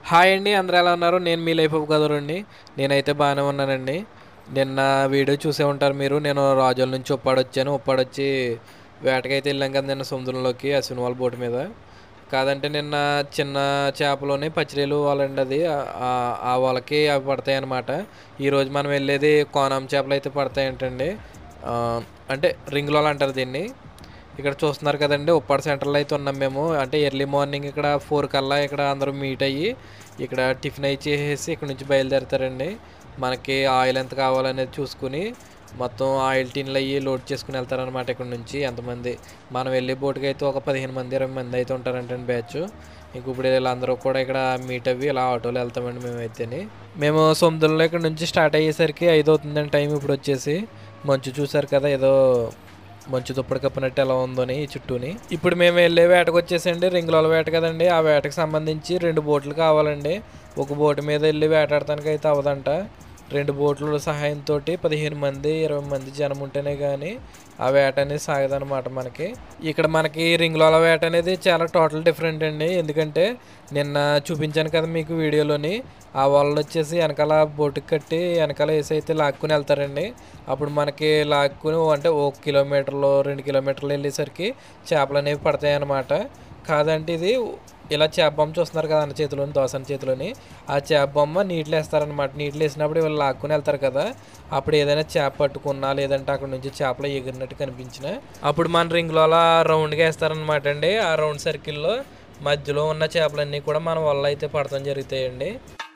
Hi అండి అందరూ ఎలా ఉన్నారు నేను మీ లైఫ్ ఆఫ్ కదరండి నేనైతే బాగానే ఉన్నానండి నిన్న వీడియో చూసే ఉంటారు మీరు నేను రాజోల నుంచి ఉప్పాడు వచ్చాను ఉప్పాడు వచ్చి వేటకైతే వెళ్ళాం కదా నిన్న సముద్రంలోకి అశ్విన్ వాళ్ళ బోటు మీద కాదంటే నిన్న చిన్న చేపలోని పచ్చిరీలు వాళ్ళండి అది ఆ- ఆ వాళ్ళకి అవి పడతాయి అన్నమాట ఈరోజు మనం వెళ్ళేది కోనాం చేపలు అయితే పడతాయంటండి ఆ, అంటే రింగ్లో అంటారు దీన్ని ఇక్కడ చూస్తున్నారు కదండి ఉప్పాడ సెంటర్లో అయితే ఉన్నాం మేము అంటే ఎర్లీ మార్నింగ్ ఇక్కడ ఫోర్ కల్లా ఇక్కడ అందరూ మీట్ అయ్యి ఇక్కడ టిఫిన్ అయి చేసేసి ఇక్కడ నుంచి బయలుదేరుతారండి మనకి ఆయిల్ ఎంత కావాలనేది చూసుకుని మొత్తం ఆయిల్ టిన్లు అయ్యి లోడ్ చేసుకుని వెళ్తారనమాట ఇక్కడ నుంచి ఎంతమంది మనం వెళ్ళే బోటుకి అయితే ఒక పదిహేను మంది ఇరవై మంది అయితే ఉంటారంటండి బ్యాచ్ ఇంక ఇప్పుడు వీళ్ళందరూ కూడా ఇక్కడ మీట్ అవ్వి ఇలా ఆటోలో వెళ్తామండి మేమైతేని మేము సముద్రంలో ఇక్కడ నుంచి స్టార్ట్ అయ్యేసరికి ఐదు అవుతుందండి టైం ఇప్పుడు వచ్చేసి మంచు చూసారు కదా ఏదో మంచు దుప్పటి కప్పినట్టు ఎలా ఉందని ఈ చుట్టూని ఇప్పుడు మేము వెళ్ళే వేటకు వచ్చేసండి రింగుల వేట కదండి ఆ వేటకు సంబంధించి రెండు బోట్లు కావాలండి ఒక బోటు మీద వెళ్ళి వేటాడటానికి అయితే అవదంట రెండు బోట్ల సహాయంతో పదిహేను మంది ఇరవై మంది జనం ఉంటేనే కానీ ఆ వేట అనేది సాగదనమాట మనకి ఇక్కడ మనకి రింగుల వేట అనేది చాలా టోటల్ డిఫరెంట్ అండి ఎందుకంటే నిన్న చూపించాను కదా మీకు వీడియోలోని ఆ వాళ్ళు వచ్చేసి వెనకాల బోటుకి కట్టి వెనకాల వేసి అయితే లాక్కుని వెళ్తారండి అప్పుడు మనకి లాక్కుని అంటే ఒక కిలోమీటర్లు రెండు కిలోమీటర్లు వెళ్ళేసరికి చేపలు అనేవి పడతాయి అన్నమాట కాదంటే ఇది ఇలా చేప బొమ్మ చూస్తున్నారు కదా అన్న చేతిలోని దోసన చేతిలోని ఆ చేప బొమ్మ నీటిలో వేస్తారనమాట నీటిలో వేసినప్పుడు వీళ్ళు లాక్కుని వెళ్తారు కదా అప్పుడు ఏదైనా చేప పట్టుకున్నా లేదంటే అక్కడ నుంచి చేపలు ఎగిరినట్టు కనిపించిన అప్పుడు మన రింగ్లో అలా రౌండ్గా వేస్తారనమాట అండి ఆ రౌండ్ సర్కిల్లో మధ్యలో ఉన్న చేపలన్నీ కూడా మన వల్ల అయితే పడతాం జరుగుతాయండి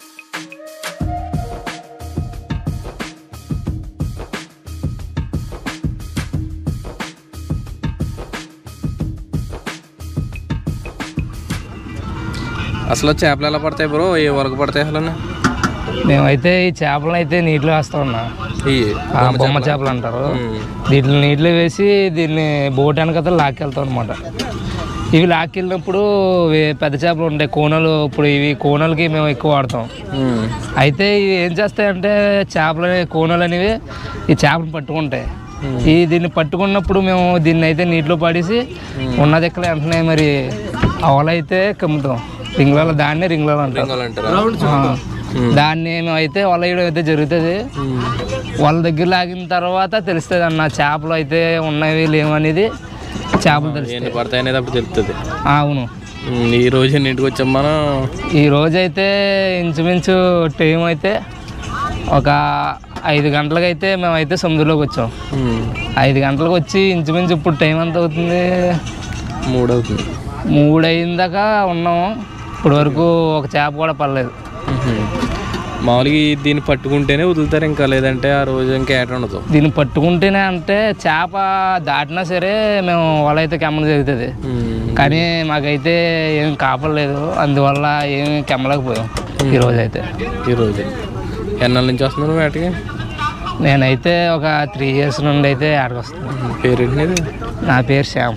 అసలు చేపలు ఎలా పడతాయి బ్రో ఏ వరకు పడతాయి అసలు మేమైతే ఈ చేపలను అయితే నీటిలో వేస్తా ఉన్నా ఆ బొమ్మ చేపలు అంటారు దీంట్లో నీటిలో వేసి దీన్ని బోట్ వెనకత లాక్కెళ్తాం అనమాట ఇవి లాక్కెళ్ళినప్పుడు వే- పెద్ద చేపలు ఉంటాయి కోనలు ఇప్పుడు ఇవి కోనలకి మేము ఎక్కువ వాడతాం అయితే ఇవి ఏం చేస్తాయంటే చేపలు కోనలు అనేవి ఈ చేపలు పట్టుకుంటాయి ఈ దీన్ని పట్టుకున్నప్పుడు మేము దీన్ని అయితే నీటిలో పడేసి ఉన్న దగ్గర వెంటనే మరి అవలైతే కమ్ముతాం రింగ్లలో దాన్నే రింగ్లలో అంటాం అంటారా ఆ. దాన్ని మేమైతే వల వేయడం అయితే జరుగుతుంది వాళ్ళ దగ్గర లాగిన తర్వాత తెలుస్తుంది అన్న చేపలు అయితే ఉన్నవి లేవు అనేది చేపలు తెలుస్తాయి ఎన్ని పడతాయి అనేది అప్పుడు తెలుస్తుంది ఆ, అవును ఈ రోజు ఎన్నింటికి వచ్చాం మనం ఈ రోజు అయితే ఇంచుమించు టైం అయితే ఒక ఐదు గంటలకైతే మేమైతే సముద్రంలోకి వచ్చాం ఐదు గంటలకు వచ్చి ఇంచుమించు ఇప్పుడు టైం ఎంత అవుతుంది మూడు అవుతుంది మూడు అయిన దాకా ఉన్నాము ఇప్పటి వరకు ఒక చేప కూడా పడలేదు మామూలుగా ఈ దీన్ని పట్టుకుంటేనే వదులుతారు ఇంకా లేదంటే ఆ రోజు ఇంకా ఏట ఉండదు దీన్ని పట్టుకుంటేనే అంటే చేప దాటినా సరే మేము వల అయితే కెమ్మలు జరుగుతుంది కానీ మాకైతే ఏం కాపలేదు అందువల్ల ఏమి కెమ్మలేకపోయాం ఈరోజు అయితే ఈరోజు ఎన్నాళ్ళ నుంచి వస్తున్నారు వేటకి నేనైతే ఒక త్రీ ఇయర్స్ నుండి అయితే ఆడికి వస్తున్నాను పేరేంటి నా పేరు శ్యామ్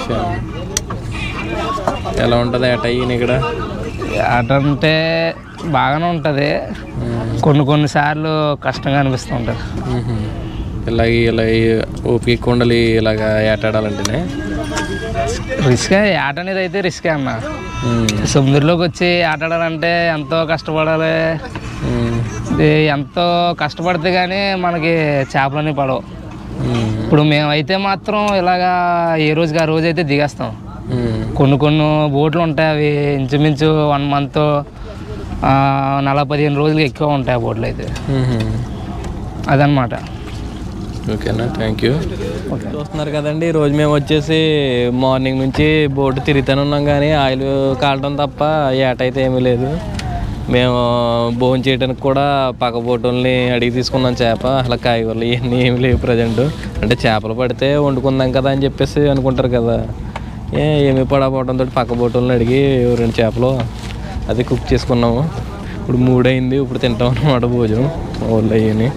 ఎలా ఉంటుంది ఏట ఈయన ఇక్కడ ఆట అంటే బాగానే ఉంటుంది కొన్ని కొన్నిసార్లు కష్టంగా అనిపిస్తూ ఉంటుంది ఇలాగ ఇలా ఓపిక ఎక్కువ ఉండాలి ఇలాగ ఏటాడాలంటేనే రిస్క్ ఆట అనేది అయితే రిస్కే అన్న సముద్రంలోకి వచ్చి ఆట ఆడాలంటే ఎంతో కష్టపడాలి ఇది ఎంతో కష్టపడితే కానీ మనకి చేపలని పడవు ఇప్పుడు మేమైతే మాత్రం ఇలాగా ఏ రోజుకి ఆ రోజు అయితే దిగేస్తాం కొన్ని కొన్ని బోట్లు ఉంటాయి అవి ఇంచుమించు వన్ మంత్ నలభై పదిహేను రోజులకి ఎక్కువ ఉంటాయి ఆ బోట్లు అయితే అదనమాట ఓకేనా థ్యాంక్ యూ చూస్తున్నారు కదండి రోజు మేము వచ్చేసి మార్నింగ్ నుంచి బోటు తిరుగుతూనే ఉన్నాం కానీ ఆయిల్ కాలటం తప్ప ఏట అయితే ఏమీ లేదు మేము భోజనం చేయడానికి కూడా పక్క బోటుల్ని అడిగి తీసుకున్నాం చేప అసలు కాయగూరలు ఇవన్నీ ఏమి లేవు ప్రజెంట్ అంటే చేపలు పడితే వండుకుందాం కదా అని చెప్పేసి అనుకుంటారు కదా ఏ ఏమి పడకపోవడంతో పక్క బోటుల్ని అడిగి ఓ రెండు చేపలు అది కుక్ చేసుకున్నాము ఇప్పుడు మూడైంది ఇప్పుడు తింటాం అన్నమాట భోజనం వాళ్ళు అయ్యని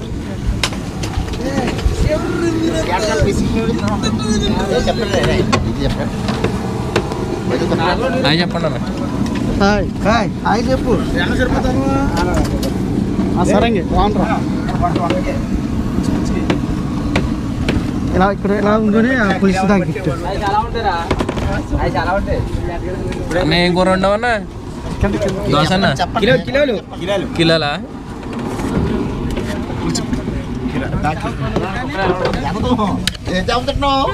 హాయ్ చెప్పండి అన్న హాయ్ హాయ్ హాయ్ చెప్పు సరంగి బాగుంటారా ఇలా ఇక్కడ ఎలా ఉందని పులిసి గిఫ్ట్ అన్న ఏం కూర ఉండవన్నా దోసన్న కిలో కిలోలు కిలోలా ఏం చెబుతున్నావు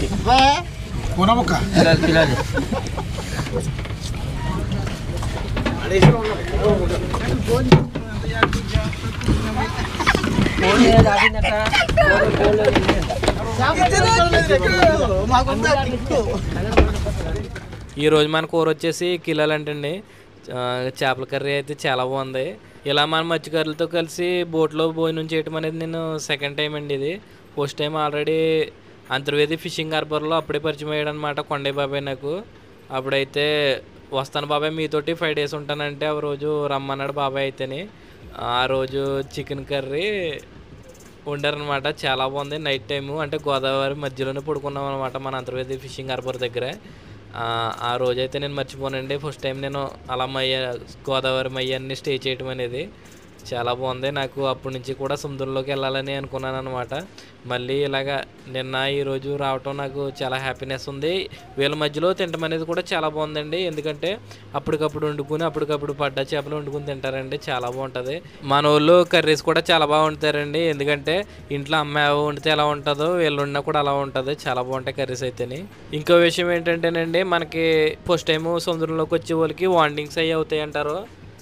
కిలోలు కిలోలు ఈ రోజు మన కూర వచ్చేసి కిలోలు అంటండి ఆ, చేపల కర్రీ అయితే చాలా బాగుంది ఇలా మన మత్స్యకారులతో కలిసి బోట్లో భోజనం చేయటం అనేది నేను సెకండ్ టైం అండి ఇది first time already Antarvedi fishing హార్బర్లో అప్పుడే పరిచయం అయ్యాడు అనమాట కొండే బాబాయ్ నాకు అప్పుడైతే వస్తాను బాబాయ్ మీతోటి ఫైవ్ డేస్ ఉంటానంటే ఆ రోజు రమ్మన్నాడు బాబాయ్ అయితేని ఆ రోజు చికెన్ కర్రీ వండారనమాట చాలా బాగుంది నైట్ టైము అంటే గోదావరి మధ్యలోనే పడుకున్నాం అనమాట మన అంతర్వేది ఫిషింగ్ హార్బర్ దగ్గర ఆ, ఆ రోజైతే నేను మర్చిపోనండి ఫస్ట్ టైం నేను అలా మయ్య గోదావరి మయ్యాన్ని స్టే చేయటం అనేది చాలా బాగుంది నాకు అప్పటి నుంచి కూడా సముద్రంలోకి వెళ్ళాలని అనుకున్నాను అనమాట మళ్ళీ ఇలాగా నిన్న ఈరోజు రావటం నాకు చాలా హ్యాపీనెస్ ఉంది వీళ్ళ మధ్యలో తినటం అనేది కూడా చాలా బాగుందండి ఎందుకంటే అప్పటికప్పుడు వండుకుని అప్పటికప్పుడు పడ్డ చేపలు వండుకుని తింటారండి చాలా బాగుంటుంది మన వాళ్ళు కర్రీస్ కూడా చాలా బాగా వండుతారండి ఎందుకంటే ఇంట్లో అమ్మ వండితే ఎలా ఉంటుందో వీళ్ళు వండినా కూడా అలా ఉంటుంది చాలా బాగుంటాయి కర్రీస్ అయితేని ఇంకో విషయం ఏంటంటేనండి మనకి ఫస్ట్ టైం సముద్రంలోకి వచ్చే వాళ్ళకి వాండింగ్స్ అయ్యి అవుతాయి అంటారు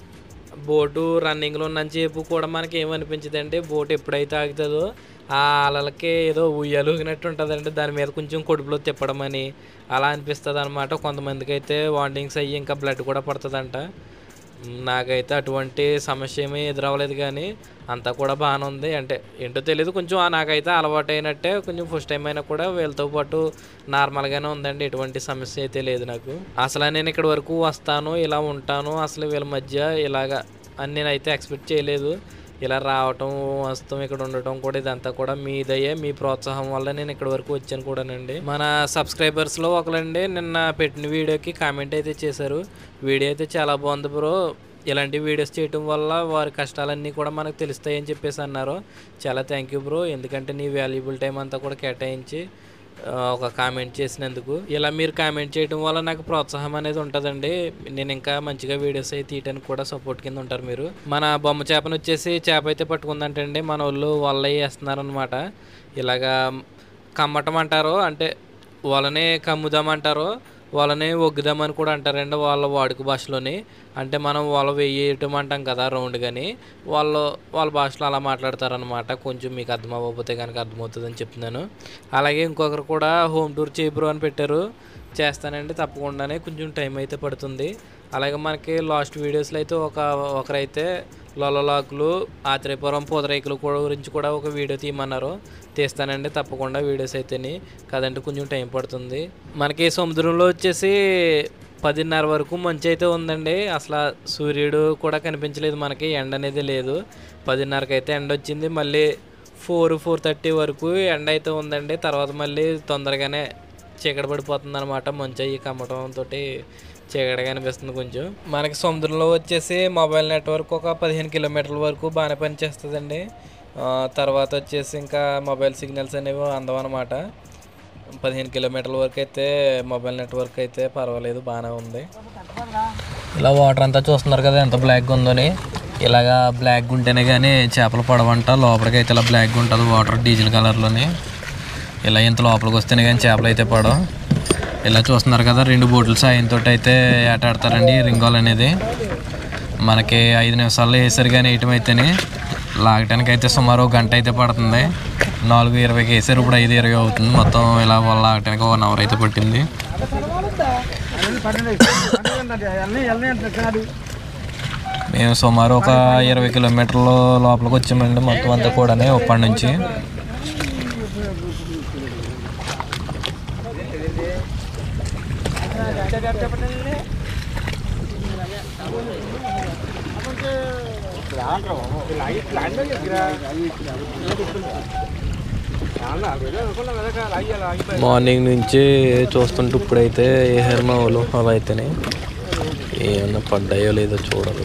బోటు రన్నింగ్లో ఉన్నంతసేపు కూడా మనకి ఏమనిపించదండి బోట్ ఎప్పుడైతే ఆగుతుందో ఆ అలలకి ఏదో ఉయ్యాలు ఊగినట్టు ఉంటుందండి దాని మీద కొంచెం కొడుపులో తిప్పడం అని అలా అనిపిస్తుంది అనమాట కొంతమందికి అయితే వాంటింగ్స్ అయ్యి ఇంకా బ్లడ్ కూడా పడుతుందంట మ్, నాకైతే అటువంటి సమస్య ఏమీ ఎదురవ్వలేదు కానీ అంతా కూడా బాగానే ఉంది అంటే ఏంటో తెలియదు కొంచెం ఆ నాకైతే అలవాటు అయినట్టే కొంచెం ఫస్ట్ టైం అయినా కూడా వీళ్ళతో పాటు నార్మల్గానే ఉందండి ఎటువంటి సమస్య అయితే లేదు నాకు అసలు నేను ఇక్కడ వరకు వస్తాను ఇలా ఉంటాను అసలు వీళ్ళ మధ్య ఇలాగా అని నేనైతే ఎక్స్పెక్ట్ చేయలేదు ఇలా రావటం వస్తాం ఇక్కడ ఉండటం కూడా ఇదంతా కూడా మీదయ్యే మీ ప్రోత్సాహం వల్ల నేను ఇక్కడ వరకు వచ్చాను కూడానండి మన సబ్స్క్రైబర్స్లో ఒకరండి నిన్న పెట్టిన వీడియోకి కామెంట్ అయితే చేశారు వీడియో అయితే చాలా బాగుంది బ్రో ఇలాంటి వీడియోస్ చేయటం వల్ల వారి కష్టాలన్నీ కూడా మనకు తెలుస్తాయని చెప్పేసి అన్నారు చాలా థ్యాంక్ యూ బ్రో ఎందుకంటే నీ వాల్యుబుల్ టైం అంతా కూడా కేటాయించి ఆ, ఒక కామెంట్ చేసినందుకు ఇలా మీరు కామెంట్ చేయడం వల్ల నాకు ప్రోత్సాహం అనేది ఉంటుందండి నేను ఇంకా మంచిగా వీడియోస్ అయితే తీయడానికి కూడా సపోర్ట్ కింద ఉంటారు మీరు మన బొమ్మ చేపను వచ్చేసి చేప అయితే పట్టుకుందంటండి మన వాళ్ళు వల్ల వేస్తున్నారు అనమాట ఇలాగా కమ్మటం అంటారు అంటే వాళ్ళని కమ్ముదామంటారు వాళ్ళని ఒగ్గుదామని కూడా అంటారండి వాళ్ళ వాడుక భాషలోని అంటే మనం వాళ్ళ వేయటం అంటాం కదా రౌండ్ కానీ వాళ్ళు వాళ్ళ భాషలో అలా మాట్లాడతారనమాట కొంచెం మీకు అర్థం అవ్వకపోతే కనుక అర్థమవుతుందని చెప్తున్నాను అలాగే ఇంకొకరు కూడా హోమ్ టూర్ చేయబ్రో అని పెట్టారు చేస్తానండి తప్పకుండానే కొంచెం టైం అయితే పడుతుంది అలాగే మనకి లాస్ట్ వీడియోస్లో అయితే ఒక ఒకరైతే లొలలాకులు ఆత్రేయపురం పూతరేకులు కూడా గురించి కూడా ఒక వీడియో తీయమన్నారు తీస్తానండి తప్పకుండా వీడియోస్ అయితేని కదంటే కొంచెం టైం పడుతుంది మనకి సముద్రంలో వచ్చేసి పదిన్నర వరకు మంచి అయితే ఉందండి అసలు సూర్యుడు కూడా కనిపించలేదు మనకి ఎండ అనేది లేదు పదిన్నరకి అయితే ఎండ వచ్చింది మళ్ళీ ఫోర్ ఫోర్ థర్టీ వరకు ఎండ అయితే ఉందండి తర్వాత మళ్ళీ తొందరగానే చీకటి పడిపోతుంది అనమాట మంచి అయ్యి కమ్మటం తోటి చీకటిగా అనిపిస్తుంది కొంచెం మనకి సముద్రంలో వచ్చేసి మొబైల్ నెట్వర్క్ ఒక పదిహేను కిలోమీటర్ల వరకు బాగానే పనిచేస్తుందండి ఆ, తర్వాత వచ్చేసి ఇంకా మొబైల్ సిగ్నల్స్ అనేవి అందవన్నమాట పదిహేను కిలోమీటర్ల వరకు అయితే మొబైల్ నెట్వర్క్ అయితే పర్వాలేదు బాగానే ఉంది ఇలా వాటర్ అంతా చూస్తున్నారు కదా ఎంత బ్లాక్గా ఉందని ఇలాగా బ్లాక్గా ఉంటేనే కానీ చేపలు పడవంట లోపలికి అయితే ఇలా బ్లాక్గా ఉంటుంది వాటర్ డీజిల్ కలర్లోని ఇలా ఇంత లోపలికి వస్తేనే కానీ చేపలు అయితే పడవు ఇలా చూస్తున్నారు కదా రెండు బోట్ల సాయంతో అయితే ఆట ఆడతారండి రింగోల్ అనేది మనకి ఐదు నిమిషాల్లో వేసారు కానీ వేయటం అయితేనే లాగటానికి అయితే సుమారు ఒక గంట అయితే పడుతుంది నాలుగు ఇరవైకి వేసారు ఇప్పుడు ఐదు ఇరవై అవుతుంది మొత్తం ఇలా వాళ్ళు లాగటానికి వన్ అవర్ అయితే పట్టింది మేము సుమారు ఒక ఇరవై కిలోమీటర్ల లోపలికి వచ్చామండి మొత్తం అంతా కూడా ఉప్పటి నుంచి మార్నింగ్ నుంచి చూస్తుంటే ఇప్పుడైతే ఏ హెయిర్ మా వాళ్ళు అలా అయితేనే ఏమన్నా పడ్డాయో లేదో చూడాలి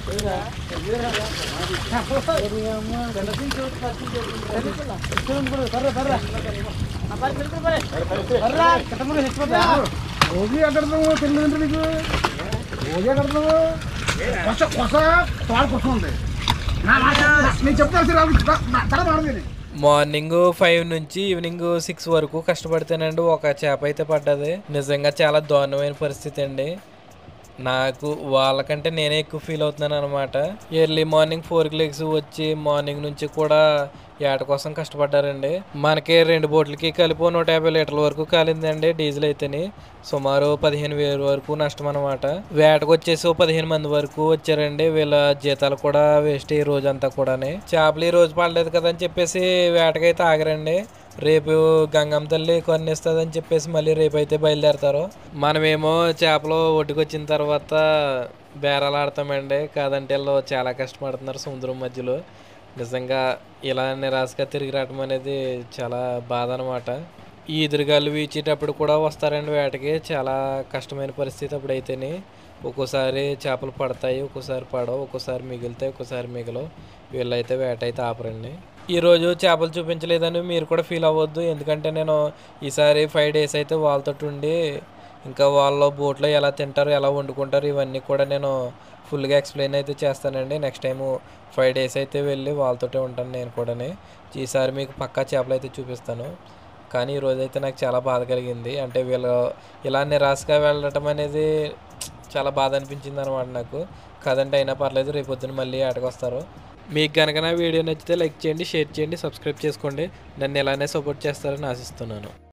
రోజు ఎక్కడ తెలియదు నీకు రోజు ఎక్కడ కొస కొస తోడ కొస ఉంది నా మాట నేను చెప్తాను సరే రాదు తల మాడదు మార్నింగ్ ఫైవ్ నుంచి ఈవినింగ్ సిక్స్ వరకు కష్టపడితేనండి ఒక చేప అయితే పడ్డది నిజంగా చాలా దారుణమైన పరిస్థితి అండి నాకు వాళ్ళకంటే నేనే ఎక్కువ ఫీల్ అవుతున్నాను అనమాట ఎర్లీ మార్నింగ్ ఫోర్కి లెగ్స్ వచ్చి మార్నింగ్ నుంచి కూడా ఏట కోసం కష్టపడ్డారండి మనకి రెండు బోట్లకి కలిపి నూట యాభై లీటర్ల వరకు కాలిందండి డీజిల్ అయితేని సుమారు పదిహేను వేలు వరకు నష్టం అనమాట వేటకు వచ్చేసి ఓ పదిహేను మంది వరకు వచ్చారండి వీళ్ళ జీతాలు కూడా వేస్ట్ ఈ రోజంతా కూడాని చేపలు ఈ రోజు పడలేదు కదా అని చెప్పేసి వేటకైతే ఆగరండి రేపు గంగమ్మ తల్లి కొన్నిస్తుందని చెప్పేసి మళ్ళీ రేపు అయితే బయలుదేరతారు మనమేమో చేపలు ఒడ్డుకొచ్చిన తర్వాత బేరాలు ఆడతామండి కాదంటే వీళ్ళు చాలా కష్టపడుతున్నారు సముద్రం మధ్యలో నిజంగా ఇలా నిరాశగా తిరిగి రావడం అనేది చాలా బాధ అనమాట ఈ ఎదురుగాలు వీచేటప్పుడు కూడా వస్తారండి వేటకి చాలా కష్టమైన పరిస్థితి అప్పుడు అయితేనే ఒక్కోసారి చేపలు పడతాయి ఒక్కోసారి పడవు ఒక్కోసారి మిగులుతాయి ఒక్కోసారి మిగలవు వీళ్ళైతే వేట అయితే ఆపరండి ఈరోజు చేపలు చూపించలేదని మీరు కూడా ఫీల్ అవ్వద్దు ఎందుకంటే నేను ఈసారి ఫైవ్ డేస్ అయితే వాళ్ళతో ఉండి ఇంకా వాళ్ళ బోట్లో ఎలా తింటారు ఎలా వండుకుంటారు ఇవన్నీ కూడా నేను ఫుల్గా ఎక్స్ప్లెయిన్ అయితే చేస్తానండి నెక్స్ట్ టైము ఫైవ్ డేస్ అయితే వెళ్ళి వాళ్ళతోటే ఉంటాను నేను కూడా ఈసారి మీకు పక్కా చేపలు అయితే చూపిస్తాను కానీ ఈరోజు అయితే నాకు చాలా బాధ కలిగింది అంటే వీళ్ళు ఇలా నిరాశగా వెళ్ళటం అనేది చాలా బాధ అనిపించింది అనమాట నాకు కదంటే అయినా పర్లేదు రేపు పొద్దున్న మళ్ళీ ఆటకు వస్తారు మీకు కనుక నా వీడియో నచ్చితే లైక్ చేయండి షేర్ చేయండి సబ్స్క్రైబ్ చేసుకోండి నన్ను ఇలానే సపోర్ట్ చేస్తారని ఆశిస్తున్నాను